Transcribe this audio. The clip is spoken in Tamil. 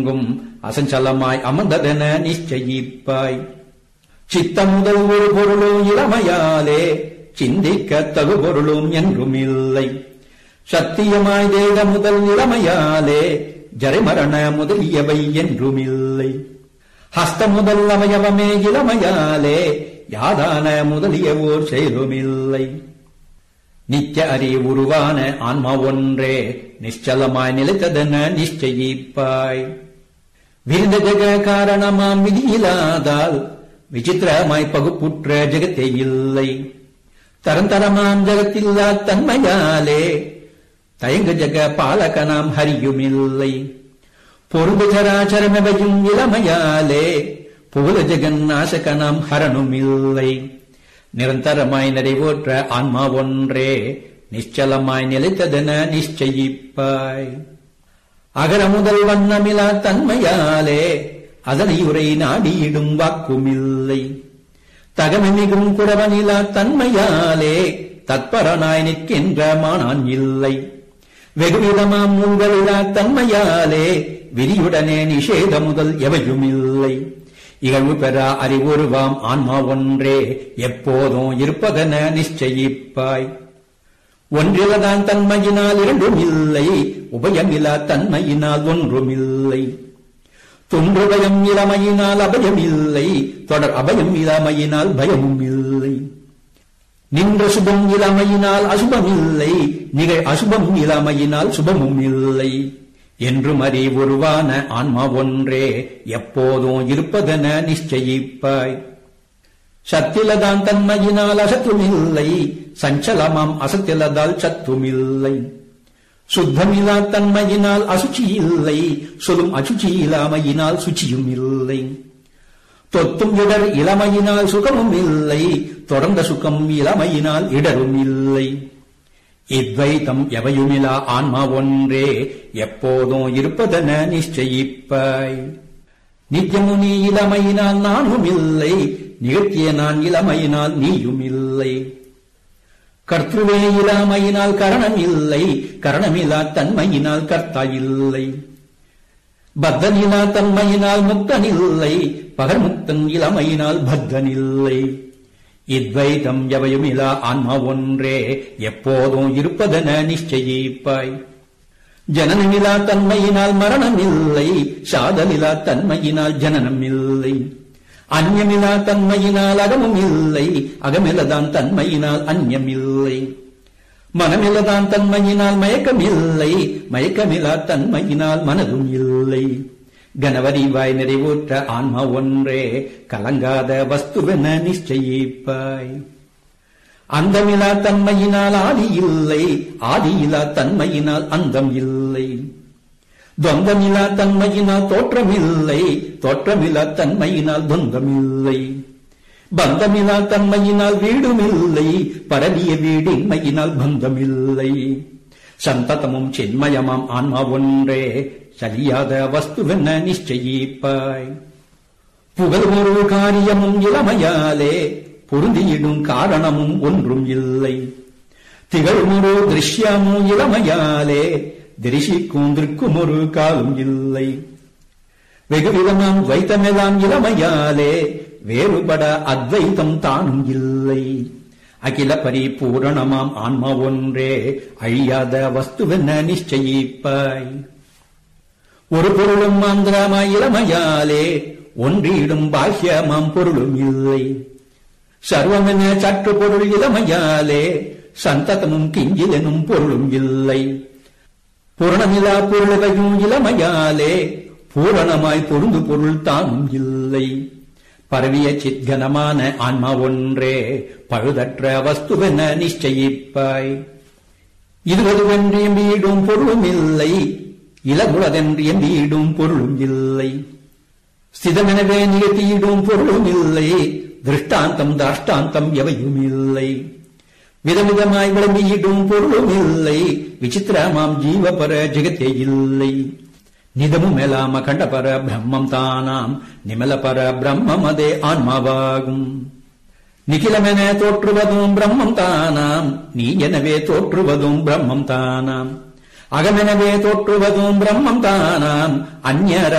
எங்கும் அசஞ்சலமாய் அமர்ந்ததென நிச்சயிப்பாய் சித்த முதல் ஒரு பொருளும் இளமையாலே சிந்திக்க தகு பொருளும் என்றும் இல்லை சத்தியமாய் தேக முதல் இளமையாலே ஜரைமரண முதலியவை என்றும் இல்லை ஹஸ்த முதல் அவயவமே இளமையாலே யாதான முதலிய ஓர் செயலுமில்லை நித்திய அறி உருவான ஆன்மா ஒன்றே நிശ്ചலமாய் நிலைத்ததென நிச்சயிப்பாய் விருந்த ஜெக காரணமாம் விதியில்லாதால் விசித்திரமாய் பகுப்புற்ற ஜெகத்தே இல்லை தரந்தரமாம் ஜெகத்தில்லா தன்மையாலே தயங்க ஜெக பாலகனாம் ஹரியுமில்லை பொருள் சராச்சரமெவையும் இளமையாலே புகழ ஜெகன் நாசகனாம் ஹரணுமில்லை நிரந்தரமாய் நிறைவோற்ற ஆன்மா ஒன்றே நிശ്ചலமாய் நிலைத்ததென நிச்சயிப்பாய் அகர முதல் வண்ணமிலா தன்மையாலே அதனை உரை நாடியிடும் வாக்குமில்லை தகமிகும் குறவனிலா தன்மையாலே தத்பரனாய் நிற்கின்ற மானான் இல்லை வெகுவிதமாம் உங்களிலா தன்மையாலே விதியுடனே நிஷேத முதல் எவையுமில்லை இகழ்வு பெற அறிவுருவாம் ஆன்மா ஒன்றே எப்போதும் இருப்பதென நிச்சயிப்பாய் ஒன்றிலதான் தன்மையினால் இரண்டும் இல்லை உபயமிலா தன்மையினால் ஒன்றும் இல்லை தொன்றுபயம் இளமையினால் அபயம் இல்லை தொடர் அபயம் இளமையினால் பயமும் இல்லை நின்ற சுபம் இளமையினால் அசுபம் இல்லை நிகழ் அசுபம் இளமையினால் சுபமும் இல்லை என்றும் அறி உருவான ஆன்மா ஒன்றே எப்போதும் இருப்பதென நிச்சயிப்பாய் சத்திலதான் தன்மையினால் அசத்துமில்லை சஞ்சலமாம் அசத்திலதால் சத்துமில்லை சுத்தமிலா தன்மையினால் அசுச்சி இல்லை சொல்லும் அசுச்சி இல்லாமையினால் சுச்சியும் இல்லை தொத்தும் இடர் இளமையினால் சுகமும் இல்லை தொடர்ந்த சுகம் இளமையினால் இடரும் இல்லை இத்வைத்தம் எவையுமிலா ஆன்மா ஒன்றே எப்போதும் இருப்பதென நிச்சயிப்பாய் நித்தியமுனி இளமையினால் நானும் இல்லை நிகழ்த்திய நான் இளமையினால் நீயும் இல்லை கர்த்துவே இல்லாமையினால் கரணம் இல்லை கரணமில்லா தன்மையினால் கர்த்தா இல்லை பத்தனிலா தன்மையினால் முக்தன் இல்லை பகர்முக்தன் இளமையினால் பத்தன் இல்லை இத்வைதம் எவையுமிலா ஆன்மா ஒன்றே எப்போதும் இருப்பதென நிச்சயிப்பாய் ஜனனமிலா தன்மையினால் மரணம் இல்லை சாதனிலா தன்மையினால் ஜனனம் இல்லை அந்யமிலா தன்மையினால் அகமும் இல்லை அகமில்லதான் தன்மையினால் அந்யம் இல்லை மனமில்லதான் தன்மையினால் மயக்கம் இல்லை மயக்கமில்லா தன்மையினால் மனதும் இல்லை கனவரிவாய் நிறைவுற்ற ஆன்மா ஒன்றே கலங்காத வஸ்துவென நிச்சயிப்பாய் அந்தமிலா தன்மையினால் ஆதி இல்லை ஆதியிலா தன்மையினால் அந்தம் இல்லை துவந்தமில்லா தன்மையினால் தோற்றமில்லை தோற்றமில்லா தன்மையினால் துவந்தமில்லை பந்தமில்லா தன்மையினால் வீடுமில்லை பரவிய வீடின்மையினால் பந்தமில்லை சந்ததமும் சின்மயமாம் ஆன்மா ஒன்றே சரியாத வஸ்துவென நிச்சயிப்பாய் புகழ் ஒரு காரியமும் இளமையாலே பொருந்தியிடும் காரணமும் ஒன்றும் இல்லை திகழ்மொரு திருஷ்யமும் இளமையாலே திரிசிக்கும் திருக்கும் ஒரு காலும் இல்லை வெகுவிதமாம் வைத்தமெல்லாம் இளமையாலே வேறுபட அத்வைத்தம் தானும் இல்லை அகில பரிபூரணமாம் ஆன்மா ஒன்றே அழியாத வஸ்துவென நிச்சயிப்பாய் ஒரு பொருளும் மாந்திரமாய் இளமையாலே ஒன்றிடும் பாஹ்யமாம் பொருளும் இல்லை சர்வமென சற்று பொருள் இளமையாலே சந்ததமும் கிஞ்சிலெனும் பொருளும் இல்லை பூரணமிலா பொருளவையும் இளமையாலே பூரணமாய் பொருந்து பொருள் தானும் இல்லை பரவிய சித்கனமான ஆன்மா ஒன்றே பழுதற்ற வஸ்துவென நிச்சயிப்பாய் இதுவதுவென்றியும் வீடும் பொருளும் இல்லை இளகுலதென்றியும் வீடும் பொருளும் இல்லை ஸ்திதமெனவே நிகழ்த்தியிடும் பொருளும் இல்லை திருஷ்டாந்தம் தாஷ்டாந்தம் எவையும் இல்லை விதவிதமாய் விளம்பியிடும் பொருளும் இல்லை விசித்திரமாம் ஜீவபர ஜெகத்தே இல்லை நிதமும் மேலாம கண்டபர பிரம்மம் தானாம் நிமலபர பிரம்மம் அதே ஆன்மாவாகும் நிகிலமென தோற்றுவதும் பிரம்மம் தானாம் நீ எனவே தோற்றுவதும் பிரம்மம் தானாம் அகமெனவே தோற்றுவதும் பிரம்மம் தானாம் அந்நியர